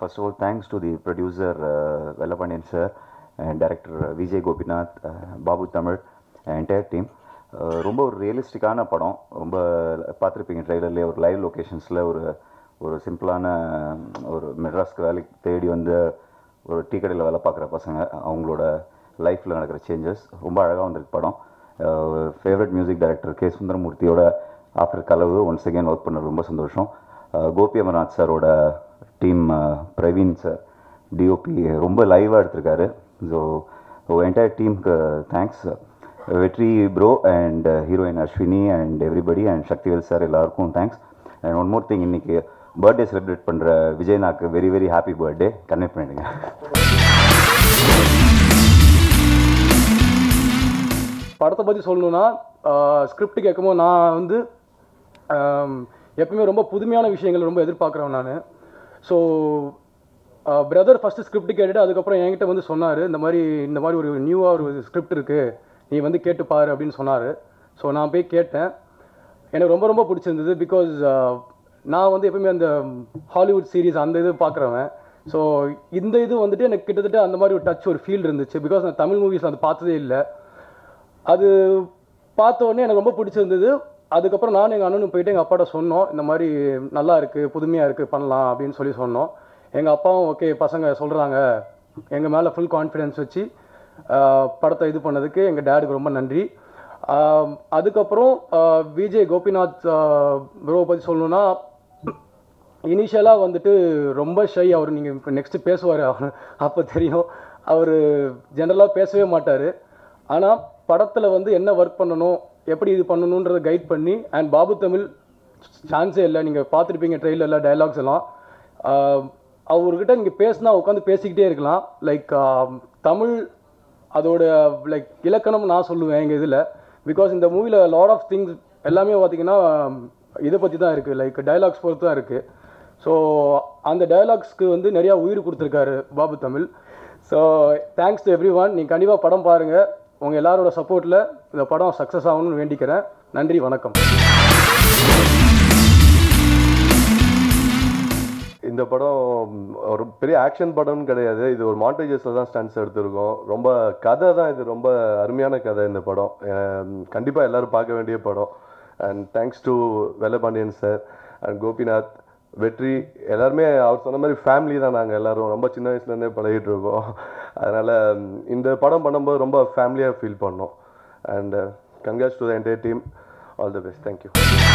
first of all, thanks to the producer uh, Vellapandian sir and director uh, Vijay Gopinath, uh, Babu Tamil, and entire team. Uh, ரொம்ப ஒரு ரியலிஸ்டிக்கான படம் ரொம்ப பார்த்துருப்பீங்க ட்ரெய்லர்லேயே ஒரு live லொக்கேஷன்ஸில் ஒரு ஒரு சிம்பிளான ஒரு மெட்ராஸ்க்கு வேலைக்கு தேடி வந்து ஒரு டீ கடையில் வேலை பார்க்குற பசங்க அவங்களோட லைஃப்பில் நடக்கிற சேஞ்சஸ் ரொம்ப அழகாக வந்திருக்கு படம் ஃபேவரட் மியூசிக் டைரக்டர் கே சுந்தரமூர்த்தியோட ஆஃப்டர் கலவு ஒன்ஸ் அகேன் ஒர்க் பண்ண ரொம்ப சந்தோஷம் அஹ் கோபி அமர்நாத் சாரோட டீம் பிரவீன் சார் டிஓபி ரொம்ப லைவாக எடுத்திருக்காரு ஸோ என்டையர் டீமுக்கு thanks Vetri bro and heroine Ashwini and everybody and Sakthivel sir எல்லாருக்கும் thanks and one more thing இன்னைக்கு பர்த்டே செலிப்ரேட் பண்ணுற விஜய்நாக்கு very very happy birthday convey பண்ணிடுங்க படத்தை பற்றி சொல்லணும்னா ஸ்கிரிப்ட் கேட்கும்போது நான் வந்து ஆம், எப்பவுமே ரொம்ப புதுமையான விஷயங்கள் ரொம்ப எதிர்பார்க்குறேன் நான் ஸோ பிரதர் ஃபஸ்ட்டு ஸ்கிரிப்ட் கேட்டுட்டு அதுக்கப்புறம் என்கிட்ட வந்து சொன்னார் இந்த மாதிரி இந்த மாதிரி ஒரு நியூவாக ஒரு ஸ்கிரிப்ட் இருக்குது நீ வந்து கேட்டு பாரு அப்படின்னு சொன்னார் ஸோ நான் போய் கேட்டேன் எனக்கு ரொம்ப ரொம்ப பிடிச்சிருந்தது பிகாஸ் நான் வந்து எப்பவுமே அந்த ஹாலிவுட் சீரிஸ் அந்த இது பார்க்குறவன் ஸோ இந்த இது வந்துட்டு எனக்கு கிட்டத்தட்ட அந்த மாதிரி ஒரு டச் ஒரு ஃபீல் இருந்துச்சு பிகாஸ் நான் தமிழ் மூவிஸ் அது பார்த்ததே இல்லை அது பார்த்த உடனே எனக்கு ரொம்ப பிடிச்சிருந்தது அதுக்கப்புறம் நானும் எங்கள் அண்ணனும் போயிட்டு எங்கள் அப்பாட்ட சொன்னோம் இந்த மாதிரி நல்லா இருக்குது புதுமையாக இருக்குது பண்ணலாம் அப்படின்னு சொல்லி சொன்னோம் எங்கள் அப்பாவும் ஓகே பசங்க சொல்கிறாங்க எங்கள் மேலே ஃபுல் கான்ஃபிடென்ஸ் வச்சு ஆஹ், படத்தை இது பண்ணதுக்கு எங்கள் டேடுக்கு ரொம்ப நன்றி ஆஹ், அதுக்கப்புறம் ஆஹ், விஜய் கோபிநாத் ப்ரோ பற்றி சொல்லணுன்னா இனிஷியலாக வந்துட்டு ரொம்ப ஷை அவர் நீங்கள் இப்போ நெக்ஸ்ட்டு பேசுவார் அப்போ தெரியும் அவர் ஜென்ரலாக பேசவே மாட்டார் ஆனால் படத்தில் வந்து என்ன ஒர்க் பண்ணணும் எப்படி இது பண்ணணுன்றதை கைட் பண்ணி அண்ட் பாபு தமிழ் சான்ஸே இல்லை நீங்கள் பார்த்துருப்பீங்க ட்ரெயிலரில் டயலாக்ஸ் எல்லாம் ஆஹ் அவர்கிட்ட நீங்கள் பேசினா உட்காந்து பேசிக்கிட்டே இருக்கலாம் லைக் தமிழ் அதோட லைக் இலக்கணம் நான் சொல்லுவேன் எங்கள் இதில் பிகாஸ் இந்த மூவியில் லாட் ஆஃப் திங்ஸ் எல்லாமே பார்த்தீங்கன்னா இதை பற்றி தான் இருக்குது லைக் டயலாக்ஸ் பொறுத்து தான் இருக்குது ஸோ அந்த டயலாக்ஸ்க்கு வந்து நிறையா உயிர் கொடுத்துருக்காரு Babu Tamil so thanks to everyone நீங்கள் கண்டிப்பாக படம் பாருங்கள் உங்கள் எல்லாரோட சப்போர்ட்டில் இந்த படம் சக்ஸஸ் ஆகணும்னு வேண்டிக்கிறேன் நன்றி வணக்கம் இந்த படம் ஒரு பெரிய ஆக்ஷன் படம்னு கிடையாது இது ஒரு மாண்டேஜஸில் தான் ஸ்டன்ஸ் எடுத்திருக்கோம் ரொம்ப கதை தான் இது ரொம்ப அருமையான கதை இந்த படம் கண்டிப்பாக எல்லாரும் பார்க்க வேண்டிய படம் and thanks to Vellapandian sir and Gopinath Vetri எல்லாருமே அவர் சொன்ன மாதிரி ஃபேமிலி தான் நாங்கள் எல்லாரும் ரொம்ப சின்ன வயசுலேருந்தே பழகிட்டு இருக்கோம் அதனால் இந்த படம் பண்ணும்போது ரொம்ப ஃபேமிலியாக ஃபீல் பண்ணோம் அண்ட் கங்காஸ் to the entire team all the best thank you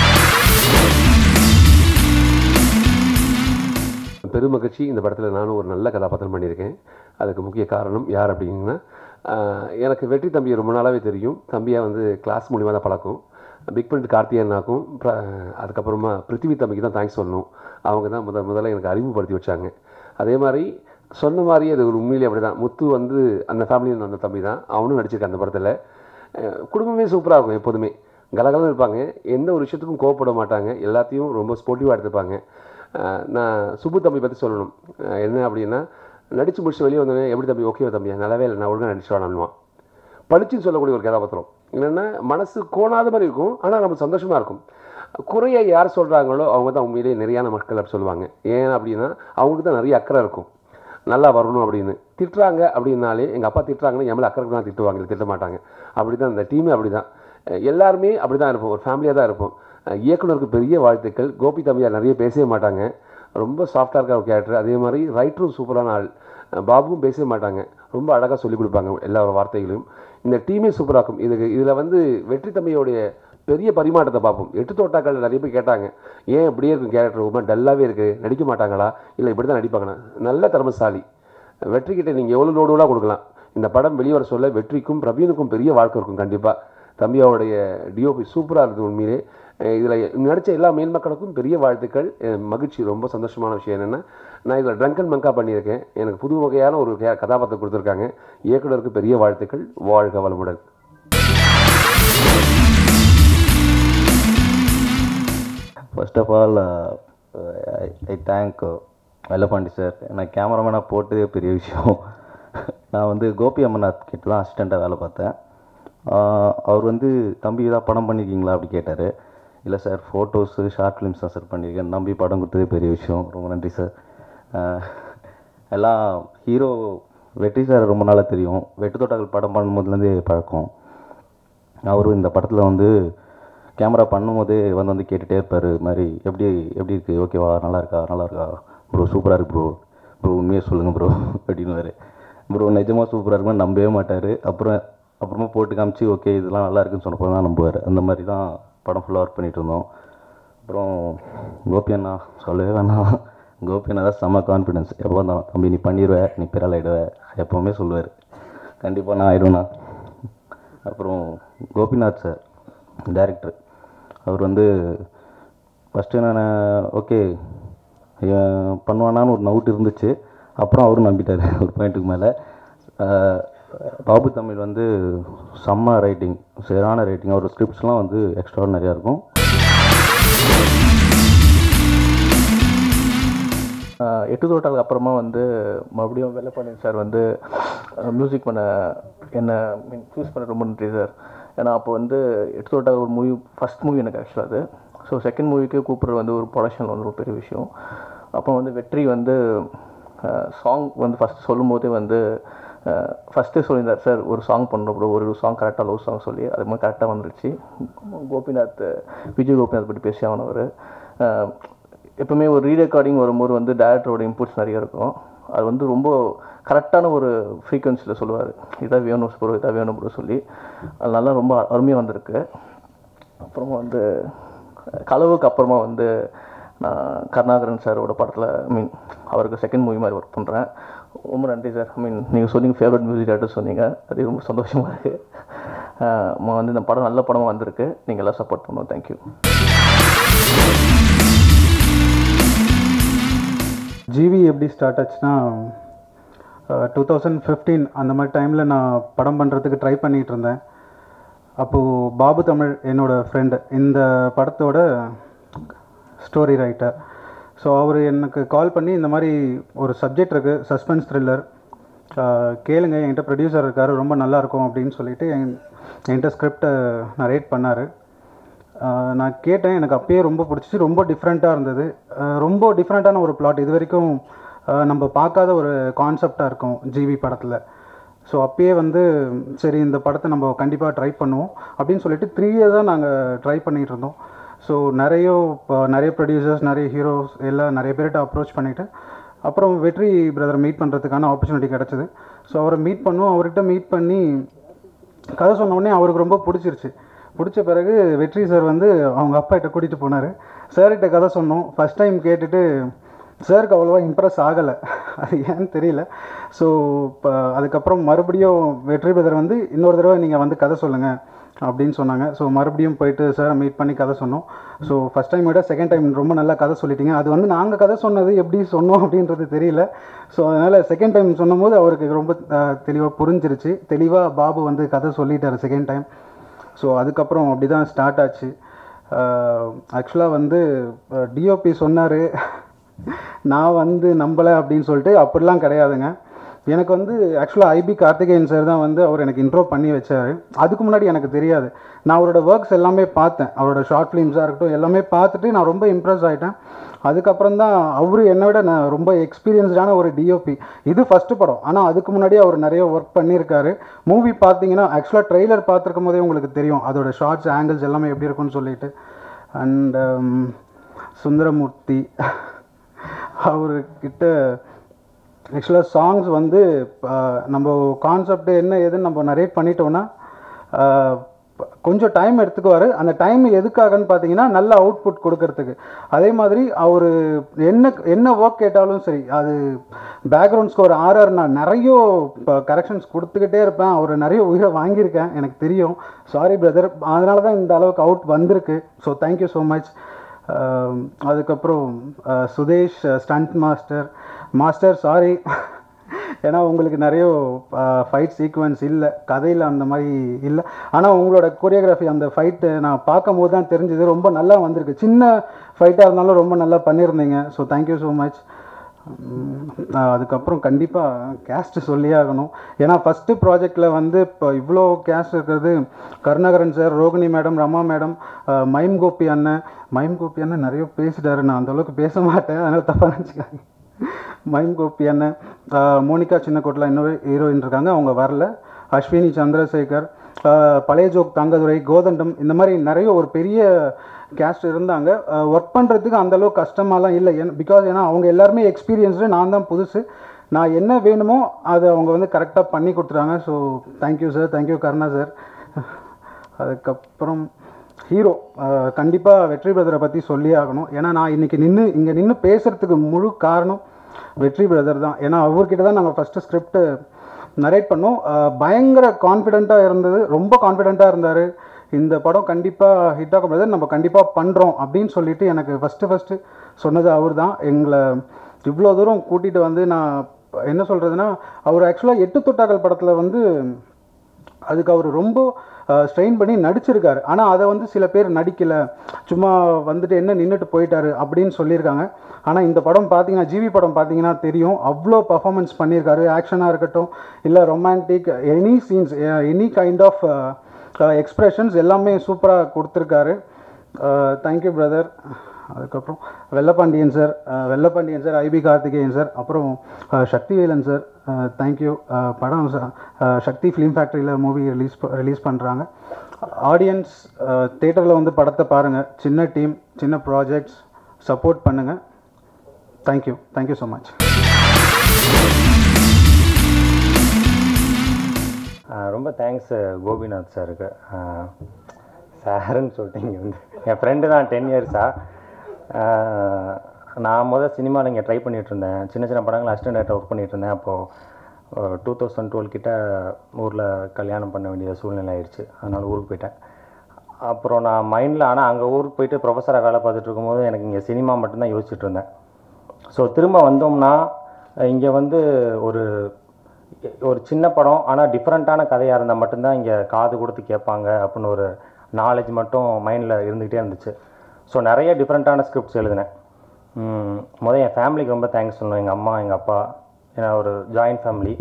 பெருமகிழ்ச்சி இந்த படத்தில் நானும் ஒரு நல்ல கதாபாத்திரம் பண்ணியிருக்கேன் அதுக்கு முக்கிய காரணம் யார் அப்படிங்கன்னா ஆஹ் எனக்கு வெற்றி தம்பியை ரொம்ப நாளாகவே தெரியும் தம்பியை வந்து கிளாஸ் மூலிமா தான் பழக்கம் பிக் பண்ணிட்டு கார்த்தியனாக்கும் பிர- அதுக்கப்புறமா பிருத்திவி தம்பிக்கு தான் தேங்க்ஸ் சொல்லணும் அவங்க தான் முதல் முதல்ல எனக்கு அறிமுகப்படுத்தி வச்சாங்க அதே மாதிரி சொன்ன மாதிரியே அது ஒரு உண்மையிலே அப்படி தான் முத்து வந்து அந்த ஃபேமிலியில் வந்த தம்பி தான் அவனும் நடிச்சிருக்கான் அந்த படத்தில் அஹ் குடும்பமே சூப்பராக இருக்கும் எப்போதுமே கலகலன்னு இருப்பாங்க எந்த ஒரு விஷயத்துக்கும் கோவப்பட மாட்டாங்க எல்லாத்தையும் ரொம்ப ஸ்போர்ட்டிவாக எடுத்துப்பாங்க அஹ் நான் சுப்பு தம்பி பற்றி சொல்லணும் அஹ் என்ன அப்படின்னா நடித்து முடிச்சு வெளியே வந்தோடனே எப்படி தம்பி ஓகே தம்பியா நல்லாவே இல்லை நான் ஒழுங்காக நடிச்சு வாழணுமா படிச்சுன்னு சொல்லக்கூடிய ஒரு கதாபாத்திரம் என்னென்னா மனசு கோணாத மாதிரி இருக்கும் ஆனால் நம்ம சந்தோஷமாக இருக்கும் குறையை யார் சொல்கிறாங்களோ அவங்க தான் உண்மையிலேயே நிறையான மக்கள் அப்படி சொல்லுவாங்க ஏன் அப்படின்னா அவங்களுக்கு தான் நிறைய அக்கறை இருக்கும் நல்லா வரணும் அப்படின்னு திட்டுறாங்க அப்படின்னாலே எங்கள் அப்பா திட்டுறாங்கன்னா என் மேலே அக்கறை தான் திட்டுவாங்க இல்லை திட்ட மாட்டாங்க அப்படி தான் இந்த டீமே அப்படி தான் எல்லாருமே அப்படி தான் இருப்போம் ஒரு ஃபேமிலியாக தான் இருப்போம் அஹ் இயக்குனருக்கு பெரிய வாழ்த்துக்கள் கோபி தம்பியார் நிறைய பேசவே மாட்டாங்க ரொம்ப சாஃப்டாக இருக்க ஒரு கேரக்டர் அதே மாதிரி ரைட்டரும் சூப்பரான ஆள் அஹ் பாபுவும் பேசவே மாட்டாங்க ரொம்ப அழகாக சொல்லிக் கொடுப்பாங்க எல்லா வார்த்தைகளையும் இந்த டீமே சூப்பராக இருக்கும் இதுக்கு இதில் வந்து வெற்றி தம்பியோடைய பெரிய பரிமாற்றத்தை பார்ப்போம் எட்டு தோட்டாக்கள் நிறைய பேர் கேட்டாங்க ஏன் இப்படியே இருக்கும் கேரக்டர் ரொம்ப டல்லாகவே இருக்குது நடிக்க மாட்டாங்களா இல்லை இப்படி தான் நடிப்பாங்கண்ணா நல்ல திறமசாலி வெற்றிக்கிட்ட நீங்கள் எவ்வளோ லோடுலாம் கொடுக்கலாம் இந்த படம் வெளிவர சொல்ல வெற்றிக்கும் பிரவீனுக்கும் பெரிய வாழ்க்கை இருக்கும் கண்டிப்பாக தம்பியாவுடைய டிஓபி சூப்பராக இருந்தது உண்மையிலே இதில் நடித்த எல்லா மேல் மக்களுக்கும் பெரிய வாழ்த்துக்கள் அஹ் மகிழ்ச்சி ரொம்ப சந்தோஷமான விஷயம் என்னென்னா நான் இதில் ட்ரங்கன் மங்கா பண்ணியிருக்கேன் எனக்கு புது வகையான ஒரு கே- கதாபாத்திரம் கொடுத்துருக்காங்க இயக்குனருக்கு பெரிய வாழ்த்துக்கள் வாழ்க வளமுடன் first of all I thank Vellapandi sir நான் கேமராமேனாக போட்டதே பெரிய விஷயம் நான் வந்து கோபி அமர்நாத் கிட்ட தான் அசிஸ்டண்ட்டாக வேலை பார்த்தேன் ஆஹ் அவர் வந்து தம்பி ஏதாவது படம் பண்ணியிருக்கீங்களா அப்படி கேட்டார் இல்லை சார் ஃபோட்டோஸு ஷார்ட் ஃபிலிம்ஸ் தான் சார் பண்ணியிருக்கேன் நம்பி படம் கொடுத்ததே பெரிய விஷயம் ரொம்ப நன்றி சார் எல்லாம் ஹீரோ வெற்றி சார் ரொம்ப நாளாக தெரியும் வெட்டு தோட்டாக்கள் படம் பண்ணும்போதுலேருந்தே பழக்கம் அவரும் இந்த படத்தில் வந்து கேமரா பண்ணும்போதே வந்து வந்து கேட்டுகிட்டே இருப்பார் இது மாதிரி எப்படி எப்படி இருக்குது ஓகேவா நல்லா இருக்கா நல்லா இருக்கா ப்ரோ சூப்பராக இருக்கு ப்ரோ ப்ரோ உண்மையாக சொல்லுங்கள் ப்ரோ அப்படின்னுவார் ப்ரோ நிஜமாக சூப்பராக இருக்குன்னு நம்பவே மாட்டார் அப்புறம் அப்புறமா போட்டு காமிச்சு ஓகே இதெல்லாம் நல்லா இருக்குன்னு சொன்னப்போ தான் நம்புவார் அந்த மாதிரி தான் படம் ஃபுல்லாக ஒர்க் பண்ணிகிட்டு இருந்தோம் அப்புறம் கோபி அண்ணா சொல்லவே வேணாம் கோபி அண்ணா தான் செம்ம கான்ஃபிடென்ஸ் எப்போ வந்தாலும் தம்பி நீ பண்ணிடுவ நீ பெறால் ஆகிடுவ எப்போவுமே சொல்லுவார் கண்டிப்பாக நான் ஆயிடுவேண்ணா அப்புறம் கோபிநாத் சார் டைரக்டர் அவர் வந்து ஃபஸ்ட்டு நான் ஓகே பண்ணுவானான்னு ஒரு நவுட் இருந்துச்சு அப்புறம் அவரும் நம்பிட்டார் ஒரு பாயிண்ட்டுக்கு மேலே பாபு தமிழ் வந்து செம்ம ரைட்டிங் சரியான ரைட்டிங் அவர் ஸ்கிரிப்ட்ஸ்லாம் வந்து எக்ஸ்ட்ரா நிறையா இருக்கும் ஆஹ் எட்டு தோட்டாளுக்கு அப்புறமா வந்து மறுபடியும் வெள்ளப்பாண்டியன் சார் வந்து மியூசிக் பண்ண என்ன மீன் சூஸ் பண்ண ரொம்ப நன்றி சார் ஏன்னா அப்போ வந்து எட்டு தோட்டாள் ஒரு மூவி ஃபஸ்ட் மூவி எனக்கு ஆக்சுவலாக அது ஸோ செகண்ட் மூவிக்கு கூப்பிட்றது வந்து ஒரு ப்ரொடக்ஷன் வந்து ஒரு பெரிய விஷயம் அப்போ வந்து வெற்றி வந்து சாங் வந்து ஃபஸ்ட் சொல்லும்போதே வந்து ஃபஸ்ட்டே சொல்லியிருந்தார் சார் ஒரு சாங் பண்ணுறோம் ப்ரோ ஒரு சாங் கரெக்டாக லவ் சாங் சொல்லி அது மாதிரி கரெக்டாக வந்துருச்சு கோபிநாத் விஜய் கோபிநாத் பற்றி பேசி ஆனவர் எப்பவுமே ஒரு ரீரெக்கார்டிங் வரும்போது வந்து டேரக்டரோட இன்புட்ஸ் நிறைய இருக்கும் அது வந்து ரொம்ப கரெக்டான ஒரு ஃப்ரீக்வன்சியில் சொல்லுவார் இதாக வேணும் ப்ரோ இதாக வேணும் ப்ரோ சொல்லி அது நல்லா ரொம்ப அருமையாக வந்திருக்கு அப்புறமா வந்து கலவுக்கு அப்புறமா வந்து நான் கருணாகரன் சாரோட படத்தில் ஐ மீன் அவருக்கு செகண்ட் மூவி மாதிரி ஒர்க் பண்ணுறேன் ரொம்ப நன்றி சார் ஐ மீன் நீங்கள் சொன்னீங்க ஃபேவரட் மியூசிக் டேரக்டர் சொன்னீங்க அது ரொம்ப சந்தோஷமாக இருக்குது வந்து இந்த படம் நல்ல படமாக வந்திருக்கு நீங்கள் எல்லாம் சப்போர்ட் பண்ணுவோம் தேங்க்யூ ஜிவி எப்படி ஸ்டார்ட் ஆச்சுன்னா டூ தௌசண்ட் ஃபிஃப்டீன் அந்த மாதிரி டைமில் நான் படம் பண்ணுறதுக்கு ட்ரை பண்ணிகிட்டு இருந்தேன் அப்போது பாபு தமிழ் என்னோட ஃப்ரெண்டு இந்த படத்தோட ஸ்டோரி ரைட்டர் ஸோ அவர் எனக்கு கால் பண்ணி இந்த மாதிரி ஒரு சப்ஜெக்ட் இருக்குது சஸ்பென்ஸ் த்ரில்லர் கேளுங்க என்கிட்ட ப்ரொடியூசர் இருக்கார் ரொம்ப நல்லா இருக்கும் அப்படின்னு சொல்லிட்டு என் என்கிட்ட ஸ்கிரிப்டை நரேட் பண்ணார் ஆஹ் நான் கேட்டேன் எனக்கு அப்பயே ரொம்ப பிடிச்சிச்சு ரொம்ப டிஃப்ரெண்ட்டாக இருந்தது ஆஹ் ரொம்ப டிஃப்ரெண்ட்டான ஒரு பிளாட் இது வரைக்கும் ஆஹ் நம்ம பார்க்காத ஒரு கான்செப்டாக இருக்கும் ஜிவி படத்தில் ஸோ அப்பயே வந்து சரி இந்த படத்தை நம்ம கண்டிப்பாக ட்ரை பண்ணுவோம் அப்படின்னு சொல்லிட்டு த்ரீ இயர் தான் நாங்கள் ட்ரை பண்ணிகிட்டு இருந்தோம் ஸோ நிறைய இப்போ நிறைய ப்ரொடியூசர்ஸ் நிறைய ஹீரோஸ் எல்லாம் நிறைய பேர்கிட்ட அப்ரோச் பண்ணிவிட்டு அப்புறம் வெற்றி பிரதர் மீட் பண்ணுறதுக்கான ஆப்பர்ச்சுனிட்டி கிடச்சிது ஸோ அவரை மீட் பண்ணோம் அவர்கிட்ட மீட் பண்ணி கதை சொன்ன உடனே அவருக்கு ரொம்ப பிடிச்சிருச்சு பிடிச்ச பிறகு வெற்றி சார் வந்து அவங்க அப்பா கிட்ட கூட்டிகிட்டு போனார் சார்கிட்ட கதை சொன்னோம் ஃபஸ்ட் டைம் கேட்டுட்டு சாருக்கு அவ்வளோவா இம்ப்ரெஸ் ஆகலை அது ஏன்னு தெரியல ஸோ இப்போ அதுக்கப்புறம் மறுபடியும் வெற்றி பிரதர் வந்து இன்னொரு தடவை நீங்கள் வந்து கதை சொல்லுங்கள் அப்படின்னு சொன்னாங்க ஸோ மறுபடியும் போயிட்டு சாரை மீட் பண்ணி கதை சொன்னோம் ஸோ ஃபஸ்ட் டைம் விட செகண்ட் டைம் ரொம்ப நல்லா கதை சொல்லிட்டீங்க அது வந்து நாங்கள் கதை சொன்னது எப்படி சொன்னோம் அப்படின்றது தெரியல ஸோ அதனால் செகண்ட் டைம் சொன்னும்போது அவருக்கு ரொம்ப தெளிவாக புரிஞ்சிருச்சு தெளிவாக பாபு வந்து கதை சொல்லிட்டார் செகண்ட் டைம் ஸோ அதுக்கப்புறம் அப்படி தான் ஸ்டார்ட் ஆச்சு ஆக்சுவலாக வந்து டிஓபி சொன்னார் நான் வந்து நம்பலை அப்படின்னு சொல்லிட்டு அப்படிலாம் கிடையாதுங்க எனக்கு வந்து ஆக்சுவலாக ஐபி கார்த்திகேயன் சார் தான் வந்து அவர் எனக்கு இன்ட்ரோ பண்ணி வச்சார் அதுக்கு முன்னாடி எனக்கு தெரியாது நான் அவரோட ஒர்க்ஸ் எல்லாமே பார்த்தேன் அவரோட ஷார்ட் ஃபிலிம்ஸாக இருக்கட்டும் எல்லாமே பார்த்துட்டு நான் ரொம்ப இம்ப்ரெஸ் ஆகிட்டேன் அதுக்கப்புறம் தான் அவர் என்னை விட நான் ரொம்ப எக்ஸ்பீரியன்ஸ்டான ஒரு டிஓபி இது ஃபஸ்ட்டு படம் ஆனால் அதுக்கு முன்னாடி அவர் நிறைய ஒர்க் பண்ணியிருக்காரு மூவி பார்த்தீங்கன்னா ஆக்சுவலாக ட்ரெய்லர் பார்த்துருக்கும் போதே உங்களுக்கு தெரியும் அதோட ஷார்ட்ஸ் ஆங்கிள்ஸ் எல்லாமே எப்படி இருக்கும்னு சொல்லிட்டு அண்ட் சுந்தரமூர்த்தி அவர்கிட்ட ஆக்சுவலாக சாங்ஸ் வந்து ஆஹ், நம்ம கான்செப்ட் என்ன ஏதுன்னு நம்ம நரேட் பண்ணிட்டோம்னா ஆஹ், ப- கொஞ்சம் டைம் எடுத்துக்குவார் அந்த டைம் எதுக்காகன்னு பார்த்தீங்கன்னா நல்ல அவுட்புட் கொடுக்கறதுக்கு அதே மாதிரி அவர் என்ன என்ன ஒர்க் கேட்டாலும் சரி அது பேக்ரவுண்ட் ஸ்கோர் ஆர்ஆர் நான் நிறைய கரெக்ஷன்ஸ் கொடுத்துக்கிட்டே இருப்பேன் அவர் நிறைய உயிரை வாங்கியிருக்கேன் எனக்கு தெரியும் சாரி பிரதர் அதனால தான் இந்த அளவுக்கு அவுட் வந்திருக்கு ஸோ தேங்க்யூ ஸோ மச் ஆம், அதுக்கப்புறம் அஹ், Sudhesh stunt master master sorry ஏன்னா உங்களுக்கு நிறைய ஃபைட் சீக்வன்ஸ் இல்லை கதையில் அந்த மாதிரி இல்லை ஆனால் உங்களோட கொரியோகிராஃபி அந்த ஃபைட்டு நான் பார்க்கும்போது தான் தெரிஞ்சது ரொம்ப நல்லா வந்திருக்கு சின்ன ஃபைட்டாக இருந்தாலும் ரொம்ப நல்லா பண்ணியிருந்தீங்க ஸோ தேங்க்யூ ஸோ மச் அதுக்கப்புறம் கண்டிப்பாக கேஸ்ட் சொல்லியே ஆகணும் ஏன்னா ஃபஸ்ட்டு ப்ராஜெக்டில் வந்து இப்போ இவ்வளோ கேஸ்ட் இருக்கிறது Karunakaran sir Rohini madam Rama madam அஹ், மைம் கோபி அண்ணன் மைம் கோபி அண்ணன் நிறைய பேசிட்டாரு நான் அந்த அளவுக்கு பேச மாட்டேன் அதனால் தப்பாக நினச்சிக்காங்க மைம் கோபி அண்ணன் ஆஹ் மோனிகா சின்னக்கோட்டில் இன்னொரு ஹீரோயின் இருக்காங்க அவங்க வரல அஸ்வினி சந்திரசேகர் ஆஹ் பழைய ஜோக் தங்கதுரை கோதண்டம் இந்த மாதிரி நிறைய ஒரு பெரிய கேஸ்ட் இருந்தாங்க ஒர்க் பண்ணுறதுக்கு அந்தளவுக்கு கஷ்டமாலாம் இல்லை ஏன் பிகாஸ் ஏன்னா அவங்க எல்லாருமே எக்ஸ்பீரியன்ஸ்டு நான் தான் புதுசு நான் என்ன வேணுமோ அதை அவங்க வந்து கரெக்டாக பண்ணி கொடுத்துட்டாங்க so thank you sir thank you Karuna sir அதுக்கப்புறம் ஹீரோ கண்டிப்பாக வெற்றி பிரதரை பற்றி சொல்லியே ஆகணும் ஏன்னா நான் இன்றைக்கி நின்று இங்கே நின்று பேசுகிறதுக்கு முழு காரணம் வெற்றி பிரதர் தான் ஏன்னா அவர்கிட்ட தான் நாங்கள் ஃபஸ்ட்டு ஸ்கிரிப்ட் நரேட் பண்ணோம் அஹ், பயங்கர கான்ஃபிடெண்ட்டாக இருந்தது ரொம்ப கான்ஃபிடெண்ட்டாக இருந்தார் இந்த படம் கண்டிப்பாக ஹிட் ஆகும் பிரதர் நம்ம கண்டிப்பாக பண்ணுறோம் அப்படின்னு சொல்லிட்டு எனக்கு ஃபஸ்ட்டு ஃபஸ்ட்டு சொன்னது அவர் தான் எங்களை இவ்வளோ தூரம் கூட்டிகிட்டு வந்து நான் என்ன சொல்கிறதுனா அவர் ஆக்சுவலாக எட்டு தொட்டாக்கள் படத்தில் வந்து அதுக்கு அவர் ரொம்ப ஸ்ட்ரெயின் பண்ணி நடிச்சிருக்காரு ஆனால் அதை வந்து சில பேர் நடிக்கலை சும்மா வந்துட்டு என்ன நின்றுட்டு போயிட்டாரு அப்படின்னு சொல்லியிருக்காங்க ஆனால் இந்த படம் பார்த்தீங்கன்னா ஜிவி படம் பார்த்தீங்கன்னா தெரியும் அவ்வளோ பர்ஃபார்மன்ஸ் பண்ணியிருக்காரு ஆக்ஷனாக இருக்கட்டும் இல்லை romantic any scenes any kind of expressions எல்லாமே சூப்பராக கொடுத்துருக்காரு தேங்க்யூ பிரதர் அதுக்கப்புறம் Vellapandian sir Vellapandian sir IP Karthikeyan sir அப்புறம் அஹ், சக்திவேலன் சார் தேங்க்யூ படம் ச- அஹ், சக்தி ஃபிலிம் ஃபேக்ட்ரியில் மூவி ரிலீஸ் ரிலீஸ் பண்ணுறாங்க ஆடியன்ஸ் தேட்டரில் வந்து படத்தை பாருங்கள் சின்ன டீம் சின்ன ப்ராஜெக்ட்ஸ் சப்போர்ட் பண்ணுங்கள் தேங்க்யூ தேங்க்யூ ஸோ மச் ஆஹ் ரொம்ப தேங்க்ஸ் கோபிநாத் சாருக்கு சாருன்னு சொல்லிட்டீங்க வந்து என் ஃப்ரெண்டு தான் டென் இயர்ஸாக நான் முதல் சினிமாவில் இங்கே ட்ரை பண்ணிட்டு இருந்தேன் சின்ன சின்ன படங்கள் அசிஸ்டன்ட் டேரக்டர் ஒர்க் பண்ணிட்டு இருந்தேன் அப்போது டூ தௌசண்ட் டுவெல் கிட்ட ஊரில் கல்யாணம் பண்ண வேண்டிய சூழ்நிலை ஆயிடுச்சு அதனால் ஊருக்கு போயிட்டேன் அப்புறம் நான் மைண்டில் ஆனால் அங்கே ஊருக்கு போயிட்டு ப்ரொஃபஸராக வேலை பார்த்துட்டு இருக்கும்போது எனக்கு இங்கே சினிமா மட்டும்தான் யோசிச்சுட்டு இருந்தேன் ஸோ திரும்ப வந்தோம்னா இங்கே வந்து ஒரு ஒரு சின்ன படம் ஆனால் டிஃப்ரெண்ட்டான கதையாக இருந்தால் மட்டும்தான் இங்கே காது கொடுத்து கேட்பாங்க அப்படின்னு ஒரு நாலேஜ் மட்டும் மைண்டில் இருந்துக்கிட்டே இருந்துச்சு ஸோ நிறைய டிஃப்ரெண்ட்டான ஸ்கிரிப்ட்ஸ் எழுதினேன் ம், முதல் என் ஃபேமிலிக்கு ரொம்ப தேங்க்ஸ் சொல்லணும் எங்கள் அம்மா எங்கள் அப்பா ஏன்னா ஒரு ஜாயின்ட் ஃபேமிலி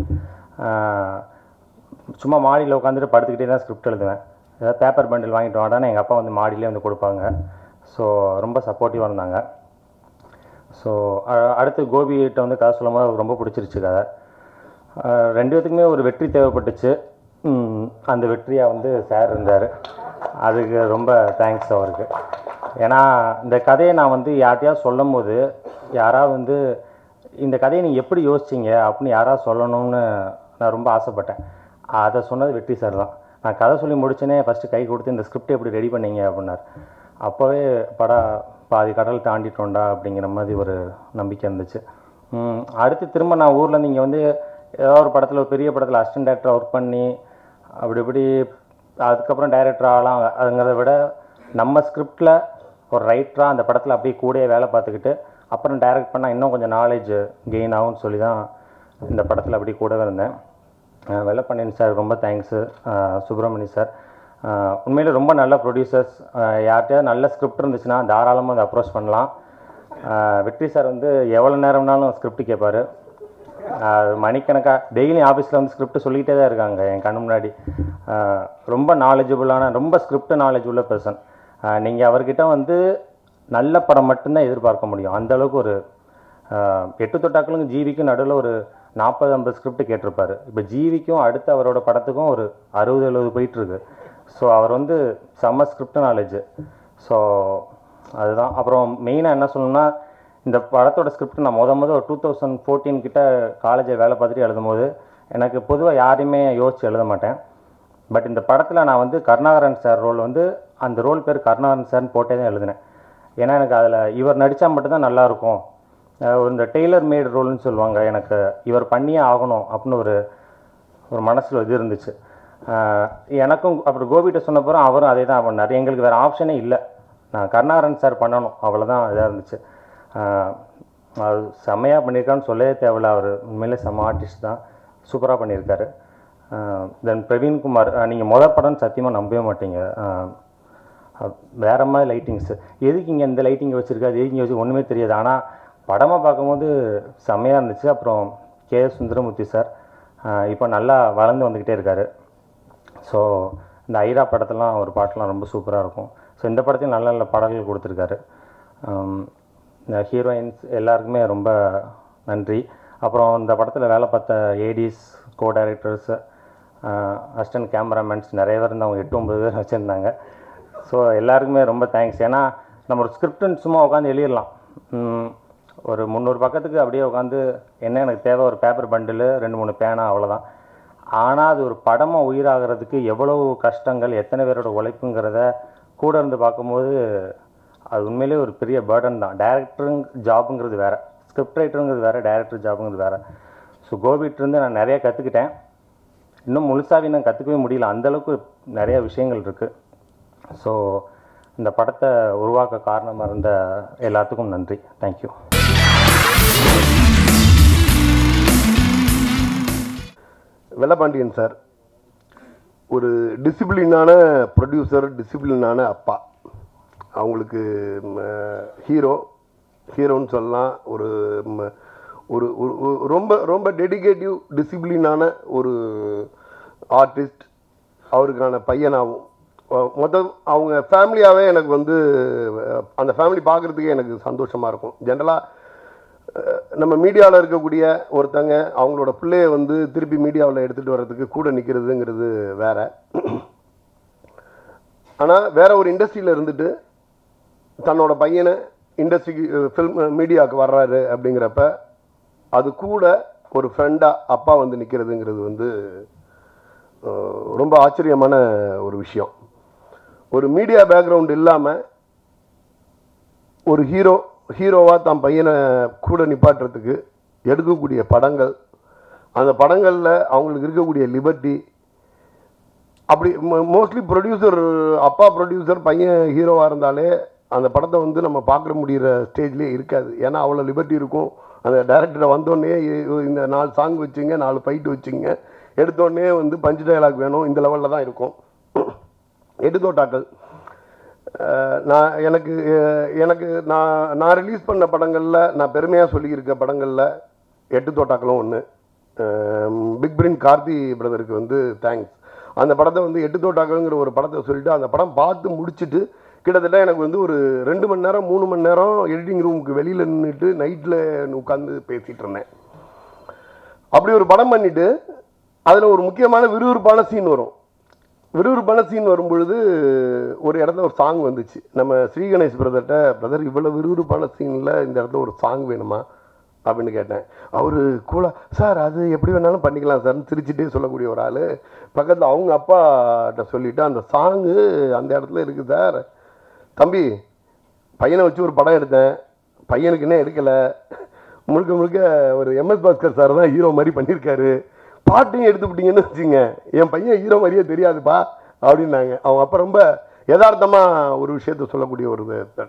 சும்மா மாடியில் உட்காந்துட்டு படுத்துக்கிட்டே தான் ஸ்கிரிப்ட் எழுதுவேன் ஏதாவது பேப்பர் பண்டில் வாங்கிட்டு வாடான்னு எங்கள் அப்பா வந்து மாடியிலே வந்து கொடுப்பாங்க ஸோ ரொம்ப சப்போர்ட்டிவாக இருந்தாங்க ஸோ அடுத்து கோபிகிட்ட வந்து கதை சொல்லும் போது அவருக்கு ரொம்ப பிடிச்சிருச்சு கதை அஹ் ரெண்டு பேத்துக்குமே ஒரு வெற்றி தேவைப்பட்டுச்சு ம், அந்த வெற்றியாக வந்து சார் இருந்தார் அதுக்கு ரொம்ப தேங்க்ஸ் அவருக்கு ஏன்னா இந்த கதையை நான் வந்து யார்கிட்டயாவது சொல்லும் போது யாராவது வந்து இந்த கதையை நீங்கள் எப்படி யோசிச்சீங்க அப்படின்னு யாராவது சொல்லணும்னு நான் ரொம்ப ஆசைப்பட்டேன் அதை சொன்னது வெற்றி சார் தான் நான் கதை சொல்லி முடிச்சேனே ஃபஸ்ட்டு கை கொடுத்து இந்த ஸ்கிரிப்ட் எப்படி ரெடி பண்ணீங்க அப்படின்னார் அப்போவே படம் பாதி கடல் தாண்டிட்டோண்டா அப்படிங்கிற மாதிரி ஒரு நம்பிக்கை இருந்துச்சு ம், அடுத்து திரும்ப நான் ஊர்லேருந்து இங்கே வந்து ஏதோ ஒரு படத்தில் ஒரு பெரிய படத்தில் அசிஸ்டன்ட் டேரக்டர் ஒர்க் பண்ணி அப்படி இப்படி அதுக்கப்புறம் டைரக்டர் ஆகலாம் அதுங்கிறத விட நம்ம ஸ்கிரிப்டில் ஒரு ரைட்டராக அந்த படத்தில் அப்படியே கூடயே வேலை பார்த்துக்கிட்டு அப்புறம் டைரக்ட் பண்ணால் இன்னும் கொஞ்சம் நாலேஜ் கெயின் ஆகும்னு சொல்லி தான் இந்த படத்தில் அப்படி கூடவே இருந்தேன் அஹ் வெள்ளப்பாண்டியன் சார் ரொம்ப தேங்க்ஸு சுப்பிரமணி சார் அஹ் உண்மையிலே ரொம்ப நல்ல ப்ரொடியூசர்ஸ் யார்கிட்டயாவது நல்ல ஸ்கிரிப்ட் இருந்துச்சுன்னா தாராளமாக அதை அப்ரோச் பண்ணலாம் அஹ் வெற்றி சார் வந்து எவ்வளோ நேரம்னாலும் ஸ்கிரிப்ட் கேட்பாரு அது மணிக்கணக்காக டெய்லி ஆஃபீஸில் வந்து ஸ்கிரிப்ட் சொல்லிக்கிட்டே தான் இருக்காங்க என் கண்ணு முன்னாடி அஹ் ரொம்ப நாலேஜபுளான ரொம்ப ஸ்கிரிப்ட் நாலேஜ் உள்ள பர்சன் நீங்கள் அவர்கிட்ட வந்து நல்ல படம் மட்டும்தான் எதிர்பார்க்க முடியும் அந்த அளவுக்கு ஒரு அஹ், எட்டு தொட்டாக்களுக்கும் ஜீவிக்கும் நடுவில் ஒரு நாற்பது ஐம்பது ஸ்கிரிப்ட் கேட்டிருப்பாரு இப்போ ஜீவிக்கும் அடுத்து அவரோட படத்துக்கும் ஒரு அறுபது எழுபது போயிட்டுருக்கு ஸோ அவர் வந்து செம்ம ஸ்கிரிப்ட் நாலேஜ் ஸோ அதுதான் அப்புறம் மெயினாக என்ன சொல்லணும்னா இந்த படத்தோட ஸ்கிரிப்ட் நான் முத முத ஒரு டூ தௌசண்ட் ஃபோர்டீன் கிட்ட காலேஜில் வேலை பார்த்துட்டு எழுதும் போது எனக்கு பொதுவாக யாரையுமே யோசிச்சு எழுத மாட்டேன் பட் இந்த படத்தில் நான் வந்து கருணாகரன் சார் ரோல் வந்து அந்த ரோல் பேர் கருணாகரன் சார்னு போட்டே தான் எழுதினேன் ஏன்னா எனக்கு அதில் இவர் நடித்தா மட்டும்தான் நல்லாயிருக்கும் இந்த டெய்லர் மேட் ரோல்னு சொல்லுவாங்க எனக்கு இவர் பண்ணியே ஆகணும் அப்படின்னு ஒரு ஒரு மனசில் இது இருந்துச்சு ஆஹ் எனக்கும் அப்புறம் கோபிகிட்ட சொன்னப்பறம் அவரும் அதே தான் பண்ணார் எங்களுக்கு வேறு ஆப்ஷனே இல்லை நான் கருணாகரன் சார் பண்ணணும் அவ்வளோதான் இதாக இருந்துச்சு ஆஹ் அது செம்மையாக பண்ணியிருக்கான்னு சொல்லவே தேவையில்ல அவர் உண்மையிலே செம்ம ஆர்டிஸ்ட் தான் சூப்பராக பண்ணியிருக்காரு தென் பிரவீன்குமார் நீங்கள் மொதல் படம்னு சத்தியமாக நம்பவே மாட்டீங்க ஆஹ் அஹ் வேற மாதிரி லைட்டிங்ஸு எதுக்கு இங்கே இந்த லைட்டிங் வச்சுருக்கு அது எதுக்கு இங்கே வச்சு ஒன்றுமே தெரியாது ஆனால் படமாக பார்க்கும்போது செம்மையாக இருந்துச்சு அப்புறம் கே எஸ் சுந்தரமூர்த்தி சார் இப்போ நல்லா வளர்ந்து வந்துக்கிட்டே இருக்காரு ஸோ இந்த ஐரா படத்தெல்லாம் ஒரு பாட்டெலாம் ரொம்ப சூப்பராக இருக்கும் ஸோ இந்த படத்தையும் நல்ல நல்ல பாடல்கள் கொடுத்துருக்காரு ஆம், இந்த ஹீரோயின்ஸ் எல்லாருக்குமே ரொம்ப நன்றி அப்புறம் இந்த படத்தில் வேலை பார்த்த ADs co directors assistant cameramen நிறைய பேர் இருந்து அவங்க எட்டு ஒம்பது பேர் வச்சுருந்தாங்க ஸோ எல்லாருக்குமே ரொம்ப தேங்க்ஸ் ஏன்னா நம்ம ஒரு ஸ்கிரிப்ட்னு சும்மா உட்காந்து எழுதிடலாம் ம், ஒரு முந்நூறு பக்கத்துக்கு அப்படியே உட்காந்து என்ன எனக்கு தேவை ஒரு பேப்பர் பண்டில் ரெண்டு மூணு பேனா அவ்வளோதான் ஆனால் அது ஒரு படமாக உயிராகிறதுக்கு எவ்வளவு கஷ்டங்கள் எத்தனை பேரோட உழைப்புங்கிறத கூட இருந்து பார்க்கும்போது அது உண்மையிலேயே ஒரு பெரிய பேர்டன் தான் டேரக்டருங் ஜாபுங்கிறது வேறு ஸ்கிரிப்ட் ரைட்டருங்கிறது வேறு டேரக்டர் ஜாபுங்கிறது வேறு ஸோ கோபிட்டிருந்து நான் நிறைய கற்றுக்கிட்டேன் இன்னும் முழுசாவே நான் கற்றுக்கவே முடியல அந்தளவுக்கு நிறைய விஷயங்கள் இருக்குது ஸோ இந்த படத்தை உருவாக்க காரணமாக இருந்த எல்லாத்துக்கும் நன்றி தேங்க்யூ வெள்ளப்பாண்டியன் சார் ஒரு டிசிப்ளினான ப்ரொடியூசர் டிசிப்ளினான அப்பா அவங்களுக்கு ஹீரோ ஹீரோன்னு சொல்லலாம் ஒரு ம, ஒரு ஒரு ஒரு- ரொம்ப ரொம்ப டெடிகேட்டிவ் டிசிப்ளினான ஒரு ஆர்டிஸ்ட் அவருக்கான பையனாகவும் அஹ் மொத்தம் அவங்க ஃபேமிலியாகவே எனக்கு வந்து அஹ், அந்த ஃபேமிலி பார்க்குறதுக்கே எனக்கு சந்தோஷமாக இருக்கும் ஜென்ரலாக நம்ம மீடியாவில் இருக்கக்கூடிய ஒருத்தங்க அவங்களோட பிள்ளைய வந்து திருப்பி மீடியாவில் எடுத்துகிட்டு வர்றதுக்கு கூட நிற்கிறதுங்கிறது வேற ஆனால் வேற ஒரு இண்டஸ்ட்ரியில் இருந்துட்டு தன்னோட பையனை இண்டஸ்ட்ரிக்கு ஃபில்ம் மீடியாவுக்கு வர்றாரு அப்படிங்கிறப்ப அது கூட ஒரு ஃப்ரெண்டாக அப்பா வந்து நிற்கிறதுங்கிறது வந்து அஹ், ரொம்ப ஆச்சரியமான ஒரு விஷயம் ஒரு மீடியா பேக்ரவுண்ட் இல்லாமல் ஒரு ஹீரோ ஹீரோவாக தன் பையனை கூட நிப்பாட்டுறதுக்கு எடுக்கக்கூடிய படங்கள் அந்த படங்களில் அவங்களுக்கு இருக்கக்கூடிய லிபர்ட்டி அப்படி மோஸ்ட்லி ப்ரொடியூசர் அப்பா ப்ரொடியூசர் பையன் ஹீரோவாக இருந்தாலே அந்த படத்தை வந்து நம்ம பார்க்குற முடிகிற ஸ்டேஜ்லேயே இருக்காது ஏன்னா அவ்வளோ லிபர்ட்டி இருக்கும் அந்த டேரக்டரை வந்தோடனே இந்த நாலு சாங் வச்சுங்க நாலு ஃபைட்டு வச்சுங்க எடுத்தோடனே வந்து பஞ்சு டயலாக் வேணும் இந்த லெவலில் தான் இருக்கும் எடுத்தோட்டாக்கள் அஹ் நான் எனக்கு அஹ் எனக்கு நான் நான் ரிலீஸ் பண்ண படங்களில் நான் பெருமையாக சொல்லியிருக்க படங்களில் எட்டு தோட்டாக்களும் ஒன்று பிக் பிரின் கார்த்தி பிரதருக்கு வந்து தேங்க்ஸ் அந்த படத்தை வந்து எட்டு தோட்டாக்கள்ங்கிற ஒரு படத்தை சொல்லிட்டு அந்த படம் பார்த்து முடிச்சுட்டு கிட்டத்தட்ட எனக்கு வந்து ஒரு ரெண்டு மணி நேரம் மூணு மணி நேரம் எடிட்டிங் ரூமுக்கு வெளியில் நின்றுட்டு நைட்டில் உட்காந்து பேசிகிட்டு இருந்தேன் அப்படி ஒரு படம் பண்ணிட்டு அதில் ஒரு முக்கியமான விறுவிறுப்பான சீன் வரும் விறுவிறுப்பான சீன் வரும்பொழுது ஒரு இடத்துல ஒரு சாங் வந்துச்சு நம்ம ஸ்ரீ கணேஷ் பிரதர்கிட்ட பிரதர் இவ்வளோ விறுவிறுப்பான சீனில் இந்த இடத்துல ஒரு சாங் வேணுமா அப்படின்னு கேட்டேன் அவர் கூலா சார் அது எப்படி வேணாலும் பண்ணிக்கலாம் சார்னு சிரிச்சுட்டே சொல்லக்கூடிய ஒரு ஆள் பக்கத்தில் அவங்க அப்பாட்ட சொல்லிவிட்டு அந்த சாங்கு அந்த இடத்துல இருக்குது சார் தம்பி பையனை வச்சு ஒரு படம் எடுத்தேன் பையனுக்கு இன்னும் எடுக்கலை முழுக்க முழுக்க ஒரு எம்எஸ் பாஸ்கர் சார் தான் ஹீரோ மாதிரி பண்ணியிருக்காரு பாட்டையும் எடுத்துவிட்டீங்கன்னு வச்சுங்க என் பையன் ஹீரோ மாதிரியே தெரியாதுப்பா அப்படின்னாங்க அவங்க அப்போ ரொம்ப யதார்த்தமாக ஒரு விஷயத்த சொல்லக்கூடிய ஒரு இது.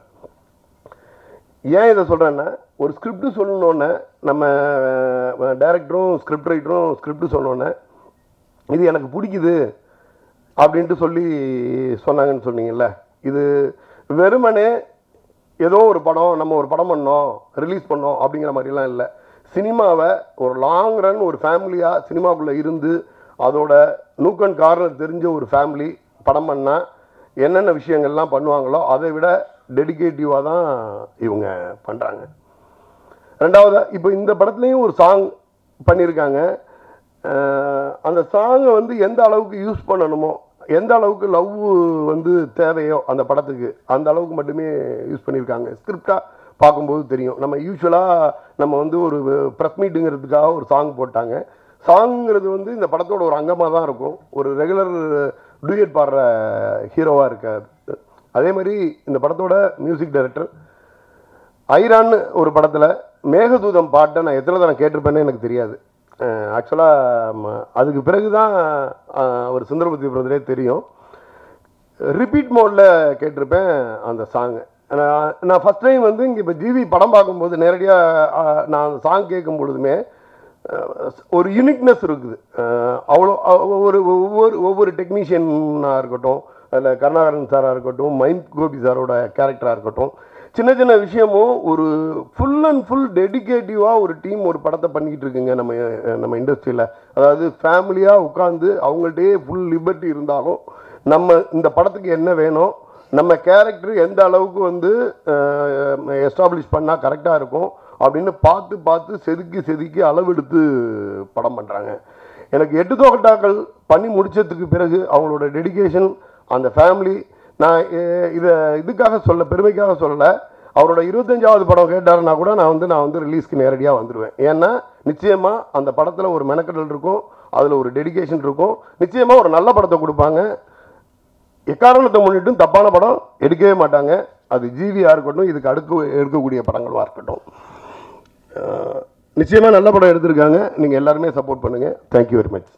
ஏன் இதை சொல்கிறேன்னா ஒரு ஸ்கிரிப்ட் சொல்லணுன்னே நம்ம டைரக்டரும் ஸ்கிரிப்ட் ரைட்டரும் ஸ்கிரிப்ட் சொன்னோன்னே இது எனக்கு பிடிக்குது அப்படின்ட்டு சொல்லி சொன்னாங்கன்னு சொன்னீங்கல்ல இது வெறுமனே ஏதோ ஒரு படம் நம்ம ஒரு படம் பண்ணோம் ரிலீஸ் பண்ணோம் அப்படிங்கிற மாதிரிலாம் இல்லை சினிமாவை ஒரு லாங் ரன் ஒரு ஃபேமிலியாக சினிமாக்குள்ளே இருந்து அதோட நூக்கன் காரணம் தெரிஞ்ச ஒரு ஃபேமிலி படம் பண்ணால் என்னென்ன விஷயங்கள்லாம் பண்ணுவாங்களோ அதை விட டெடிகேட்டிவாக தான் இவங்க பண்ணுறாங்க ரெண்டாவது இப்போ இந்த படத்துலேயும் ஒரு சாங் பண்ணியிருக்காங்க அஹ் அந்த சாங்கை வந்து எந்த அளவுக்கு யூஸ் பண்ணணுமோ எந்த அளவுக்கு லவ் வந்து தேவையோ அந்த படத்துக்கு அந்த அளவுக்கு மட்டுமே யூஸ் பண்ணியிருக்காங்க ஸ்கிரிப்டாக பார்க்கும்போது தெரியும் நம்ம யூஸ்வலாக நம்ம வந்து ஒரு ப்ரெஸ் மீட்டுங்கிறதுக்காக ஒரு சாங் போட்டாங்க சாங்கிறது வந்து இந்த படத்தோட ஒரு அங்கமாக தான் இருக்கும் ஒரு ரெகுலர் டூயட் பாடுற ஹீரோவாக இருக்காது அதே மாதிரி இந்த படத்தோட மியூசிக் டைரக்டர் ஐரான்னு ஒரு படத்தில் மேகதூதம் பாட்டை நான் எத்தனை தடவை கேட்டிருப்பேன்னு எனக்கு தெரியாது ஆக்சுவலாக அதுக்கு பிறகு தான் ஒரு சுந்தரபதி பிரதரே தெரியும் ரிப்பீட் மோடில் கேட்டிருப்பேன் அந்த சாங்கு நான் நான் ஃபஸ்ட் டைம் வந்து இங்கே இப்போ ஜிவி படம் பார்க்கும்போது நேரடியாக நான் அந்த சாங் கேட்கும் பொழுதுமே அஹ், ஒரு யூனிக்னஸ் இருக்குது அஹ், அவ்வளோ அஹ், ஒவ்வொரு ஒவ்வொரு ஒவ்வொரு டெக்னீஷியனாக இருக்கட்டும் அதில் கருணாகரன் சாராக இருக்கட்டும் மைண்ட் கோபி சாரோட கேரக்டராக இருக்கட்டும் சின்ன சின்ன விஷயமும் ஒரு ஃபுல் அண்ட் ஃபுல் டெடிகேட்டிவாக ஒரு டீம் ஒரு படத்தை பண்ணிக்கிட்டு இருக்குங்க நம்ம அஹ், நம்ம இண்டஸ்ட்ரியில் அதாவது ஃபேமிலியாக உட்காந்து அவங்கள்ட்டயே ஃபுல் லிபர்ட்டி இருந்தாலும் நம்ம இந்த படத்துக்கு என்ன வேணும் நம்ம கேரக்டர் எந்த அளவுக்கு வந்து எஸ்டாப்ளிஷ் பண்ணால் கரெக்டாக இருக்கும் அப்படின்னு பார்த்து பார்த்து செதுக்கி செதுக்கி அளவெடுத்து படம் பண்ணுறாங்க எனக்கு எட்டு தோக்கட்டாக்கள் பண்ணி முடிச்சதுக்கு பிறகு அவங்களோட டெடிகேஷன் அந்த ஃபேமிலி நான் எ- இதை இதுக்காக சொல்ல பெருமைக்காக சொல்லலை அவரோட இருபத்தஞ்சாவது படம் கேட்டாருன்னா கூட நான் வந்து நான் வந்து ரிலீஸ்க்கு நேரடியாக வந்துடுவேன் ஏன்னா நிச்சயமாக அந்த படத்தில் ஒரு மெனக்கடல் இருக்கும் அதில் ஒரு டெடிகேஷன் இருக்கும் நிச்சயமாக ஒரு நல்ல படத்தை கொடுப்பாங்க எக்காரணத்தை முன்னிட்டும் தப்பான படம் எடுக்கவே மாட்டாங்க அது ஜிவியாக இருக்கட்டும் இதுக்கு அடுத்து எடுக்கக்கூடிய படங்களா இருக்கட்டும் அஹ், நிச்சயமா நல்ல படம் எடுத்திருக்காங்க நீங்க எல்லாருமே சப்போர்ட் பண்ணுங்க தேங்க்யூ வெரி மச்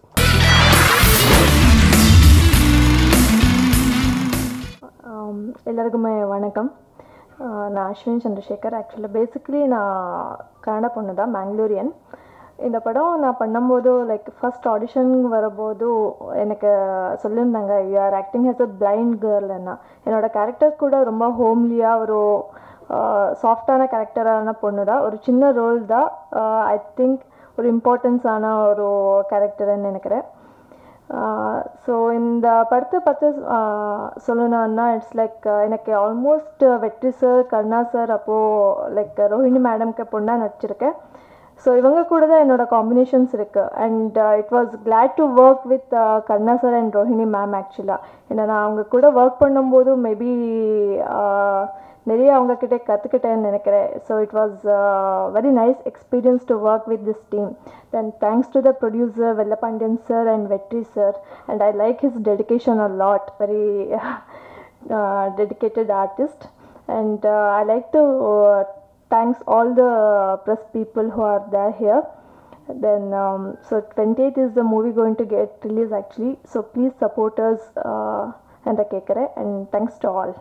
ஆம், எல்லாருக்குமே வணக்கம் ஆ, நான் அஸ்வின் சந்திரசேகர் ஆக்சுவலாக பேசிக்கலி நான் கன்னட பொண்ணு தான் மேங்களூரியன் இந்த படம் நான் பண்ணும்போது லைக் ஃபர்ஸ்ட் ஆடிஷன் வரும்போது எனக்கு சொல்லியிருந்தாங்க you are acting has a blind கேர்ள்னா என்னோட கேரக்டர் கூட ரொம்ப ஹோம்லியாக ஒரு சாஃப்டான கேரக்டரான பொண்ணு தான் ஒரு சின்ன ரோல் தான் ஐ திங்க் ஒரு இம்பார்ட்டன்ஸான ஒரு கேரக்டர்னு நினைக்கிறேன் ஸோ இந்த படத்தை பற்றி சொல்லணும்னா இட்ஸ் லைக் எனக்கு almost Vetri sir Karuna sir அப்போது லைக் ரோஹிணி மேடம்க்கு பொண்ணாக நடிச்சிருக்கேன் ஸோ இவங்க கூட தான் என்னோட காம்பினேஷன்ஸ் இருக்குது and it was glad to work with Karuna sir and Rohini ma'am ஆக்சுவலாக ஏன்னா நான் அவங்க கூட ஒர்க் பண்ணும்போது மேபி நிறைய அவங்க கிட்ட கற்றுக்கிட்டேன்னு நினைக்கிறேன் so it was very nice experience to work with this team then thanks to the producer Vellapandian sir and Vetri sir and I like his dedication a lot very dedicated artist and I like to thanks all the press people who are there here then um, so 28th is the movie going to get released actually so please support us uh, and the kekare and thanks to all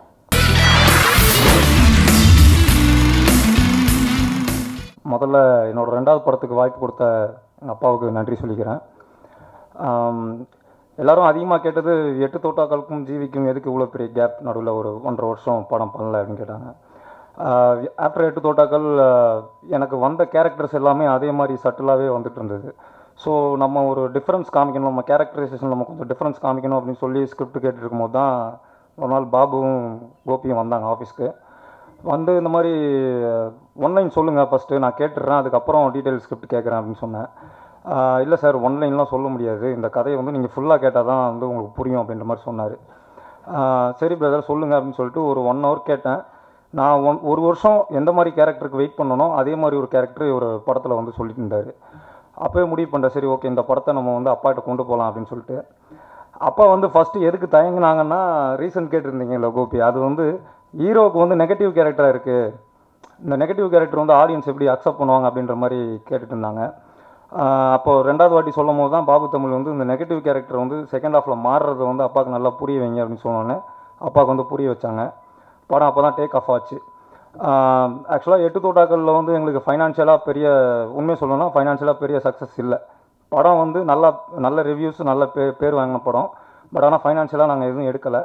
முதல்ல என்னோட ரெண்டாவது படத்துக்கு வாய்ப்பு கொடுத்த எங்கள் அப்பாவுக்கு நன்றி சொல்லிக்கிறேன் ஆம், எல்லாரும் அதிகமாக கேட்டது எட்டு தோட்டாக்களுக்கும் ஜீவிக்கும் எதுக்கு இவ்வளோ பெரிய கேப் நடுவில் ஒரு ஒன்றரை வருஷம் படம் பண்ணல அப்படின்னு கேட்டாங்க ஆஃப்டர் எட்டு தோட்டாக்கள் ஆஹ், எனக்கு வந்த கேரக்டர்ஸ் எல்லாமே அதே மாதிரி சட்டிலாகவே வந்துட்டு இருந்தது ஸோ நம்ம ஒரு டிஃப்ரென்ஸ் காமிக்கணும் நம்ம கேரக்டரைசேஷன் நம்ம கொஞ்சம் டிஃப்ரென்ஸ் காமிக்கணும் அப்படின்னு சொல்லி ஸ்கிரிப்ட் கேட்டுட்டு இருக்கும்போது தான் ஒரு நாள் பாபுவும் கோபியும் வந்தாங்க ஆஃபீஸ்க்கு வந்து இந்த மாதிரி ஒன்லைன் சொல்லுங்கள் ஃபஸ்ட்டு நான் கேட்டுடுறேன் அதுக்கப்புறம் டீட்டெயில் ஸ்கிரிப்ட் கேட்குறேன் அப்படின்னு சொன்னேன் இல்லை சார் ஒன்லைன்லாம் சொல்ல முடியாது இந்த கதையை வந்து நீங்கள் ஃபுல்லாக கேட்டால் தான் வந்து உங்களுக்கு புரியும் அப்படின்ற மாதிரி சொன்னார் சரி பிரதர் சொல்லுங்கள் அப்படின்னு சொல்லிட்டு ஒரு ஒன் ஹவர் கேட்டேன் நான் ஒன் ஒரு வருஷம் எந்த மாதிரி கேரக்டருக்கு வெயிட் பண்ணனோ அதே மாதிரி ஒரு கேரக்டர் ஒரு படத்தில் வந்து சொல்லிட்டு இருந்தார் அப்போயே முடிவு பண்ணுறேன் சரி ஓகே இந்த படத்தை நம்ம வந்து அப்பாட்ட கொண்டு போகலாம் அப்படின்னு சொல்லிட்டு அப்பா வந்து ஃபஸ்ட்டு எதுக்கு தயங்குனாங்கன்னா ரீசன் கேட்டிருந்தீங்கல்ல கோபி அது வந்து ஹீரோவுக்கு வந்து நெகட்டிவ் கேரக்டராக இருக்குது இந்த நெகட்டிவ் கேரக்டர் வந்து ஆடியன்ஸ் எப்படி அக்செப்ட் பண்ணுவாங்க அப்படின்ற மாதிரி கேட்டுட்டு இருந்தாங்க ஆஹ் அப்போ ரெண்டாவது வாட்டி சொல்லும் போது தான் பாபு தமிழ் வந்து இந்த நெகட்டிவ் கேரக்டர் வந்து செகண்ட் ஹாஃபில் மாறுறது வந்து அப்பாவுக்கு நல்லா புரிய வைங்க அப்படின்னு சொன்னோன்னே அப்பாவுக்கு வந்து புரிய வச்சாங்க படம் அப்போ தான் டேக் ஆஃப் ஆச்சு ஆக்சுவலாக எட்டு தோட்டாக்களில் வந்து எங்களுக்கு ஃபைனான்ஷியலாக பெரிய உண்மை சொல்லணும்னா ஃபைனான்ஷியலாக பெரிய சக்ஸஸ் இல்லை படம் வந்து நல்லா நல்ல ரிவ்யூஸ் நல்ல பே பேர் வாங்கின படம் பட் ஆனால் ஃபைனான்ஷியலாக நாங்கள் எதுவும் எடுக்கலை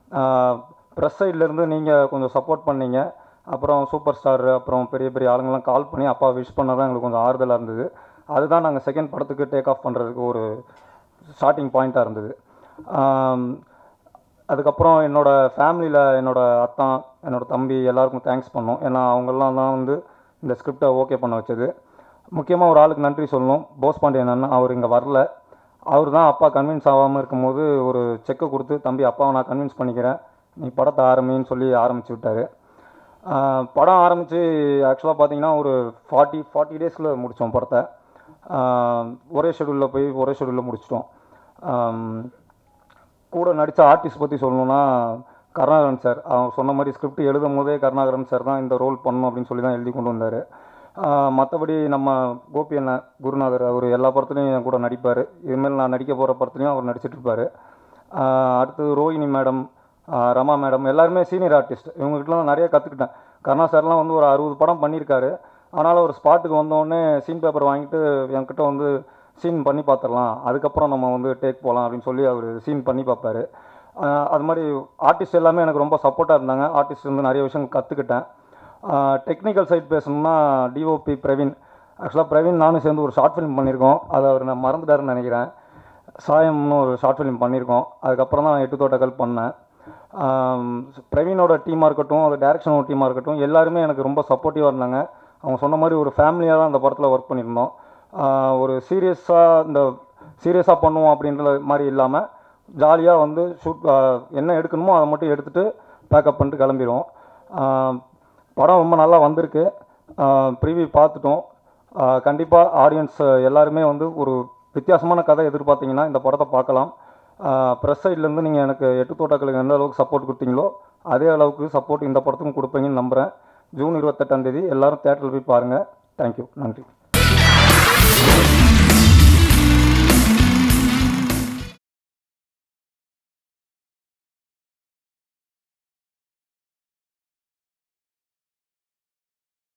ப்ரெஸ் சைட்லேருந்து நீங்கள் கொஞ்சம் சப்போர்ட் பண்ணீங்க அப்புறம் சூப்பர் ஸ்டார் அப்புறம் பெரிய பெரிய ஆளுங்கெல்லாம் கால் பண்ணி அப்பா விஷ் பண்ணதான் எங்களுக்கு கொஞ்சம் ஆறுதலாக இருந்தது அதுதான் நாங்கள் செகண்ட் படத்துக்கு டேக் ஆஃப் பண்ணுறதுக்கு ஒரு ஸ்டார்டிங் பாயிண்ட்டாக இருந்தது ஆம், அதுக்கப்புறம் என்னோட ஃபேமிலியில் என்னோட அத்தான் என்னோட தம்பி எல்லாருக்கும் தேங்க்ஸ் பண்ணோம் ஏன்னா அவங்கெல்லாம் தான் வந்து இந்த ஸ்கிரிப்டை ஓகே பண்ண வச்சது முக்கியமாக ஒரு ஆளுக்கு நன்றி சொல்லணும் போஸ் பாண்டியன் அண்ணன் அவர் இங்கே வரல அவர் தான் அப்பா கன்வின்ஸ் ஆகாமல் இருக்கும்போது ஒரு செக்கை கொடுத்து தம்பி அப்பாவை நான் கன்வின்ஸ் பண்ணிக்கிறேன் நீ படத்தை ஆரம்பின்னு சொல்லி ஆரம்பிச்சு விட்டாரு ஆஹ் படம் ஆரம்பித்து ஆக்சுவலாக பார்த்தீங்கன்னா ஒரு ஃபார்ட்டி ஃபார்ட்டி டேஸில் முடித்தோம் படத்தை ஆஹ் ஒரே ஷெடியூலில் போய் ஒரே ஷெடியூலில் முடிச்சிட்டோம் ஆம், கூட நடித்த ஆர்டிஸ்ட் பற்றி சொல்லணும்னா கருணாகரன் சார் அவர் சொன்ன மாதிரி ஸ்கிரிப்ட் எழுதும் போதே கருணாகரன் சார் தான் இந்த ரோல் பண்ணணும் அப்படின்னு சொல்லி தான் எழுதி கொண்டு வந்தார் மற்றபடி நம்ம கோபி அண்ணன் குருநாதர் அவர் எல்லா படத்துலையும் என் கூட நடிப்பார் இதுமாரி நான் நடிக்க போகிற படத்துலையும் அவர் நடிச்சிட்டு இருப்பாரு ஆஹ் அடுத்து ரோஹிணி மேடம் ரமா மேடம் எல்லாருமே சீனியர் ஆர்டிஸ்ட் இவங்ககிட்டலாம் நான் நிறைய கற்றுக்கிட்டேன் கருணா சார்லாம் வந்து ஒரு அறுபது படம் பண்ணியிருக்காரு ஆனாலும் ஒரு ஸ்பாட்டுக்கு வந்தோடனே சீன் பேப்பர் வாங்கிட்டு என்கிட்ட வந்து சீன் பண்ணி பார்த்துடலாம் அதுக்கப்புறம் நம்ம வந்து டேக் போகலாம் அப்படின்னு சொல்லி அவர் சீன் பண்ணி பார்ப்பாரு ஆஹ் அது மாதிரி ஆர்டிஸ்ட் எல்லாமே எனக்கு ரொம்ப சப்போர்ட்டாக இருந்தாங்க ஆர்டிஸ்ட் வந்து நிறைய விஷயம் கற்றுக்கிட்டேன் டெக்னிக்கல் சைட் பேசணும்னா டிஓபி பிரவீன் ஆக்சுவலாக பிரவீன் நானும் சேர்ந்து ஒரு ஷார்ட் ஃபிலிம் பண்ணியிருக்கோம் அதை அவர் நான் மறந்துட்டாருன்னு நினைக்கிறேன் சாயம்னு ஒரு ஷார்ட் ஃபிலிம் பண்ணியிருக்கோம் அதுக்கப்புறம் தான் எட்டு தோட்டங்கள் பண்ணேன் ஆம், பிரவீனோட டீமாக இருக்கட்டும் அது டேரக்ஷனோட டீமாக இருக்கட்டும் எல்லாருமே எனக்கு ரொம்ப சப்போர்ட்டிவாக இருந்தாங்க அவங்க சொன்ன மாதிரி ஒரு ஃபேமிலியாக தான் அந்த படத்தில் ஒர்க் பண்ணியிருந்தோம் ஆஹ் ஒரு சீரியஸாக இந்த சீரியஸாக பண்ணுவோம் அப்படின்ற மாதிரி இல்லாமல் ஜாலியாக வந்து ஷூட் என்ன எடுக்கணுமோ அதை மட்டும் எடுத்துகிட்டு பேக்கப் பண்ணிட்டு கிளம்பிடுவோம் ஆஹ் படம் ரொம்ப நல்லா வந்திருக்கு ப்ரிவியூ பார்த்துட்டோம் கண்டிப்பாக ஆடியன்ஸ் எல்லாருமே வந்து ஒரு வித்தியாசமான கதை எதிர்பார்த்தீங்கன்னா இந்த படத்தை பார்க்கலாம் ப்ரெஸ் சைட்லேருந்து நீங்கள் எனக்கு எட்டு தோட்டாக்களுக்கு எந்த அளவுக்கு சப்போர்ட் கொடுத்தீங்களோ அதே அளவுக்கு சப்போர்ட் இந்த படத்துக்கும் கொடுப்பீங்கன்னு நம்புகிறேன் ஜூன் இருபத்தெட்டாம் தேதி எல்லாரும் தேட்டரில் போய் பாருங்கள் தேங்க்யூ நன்றி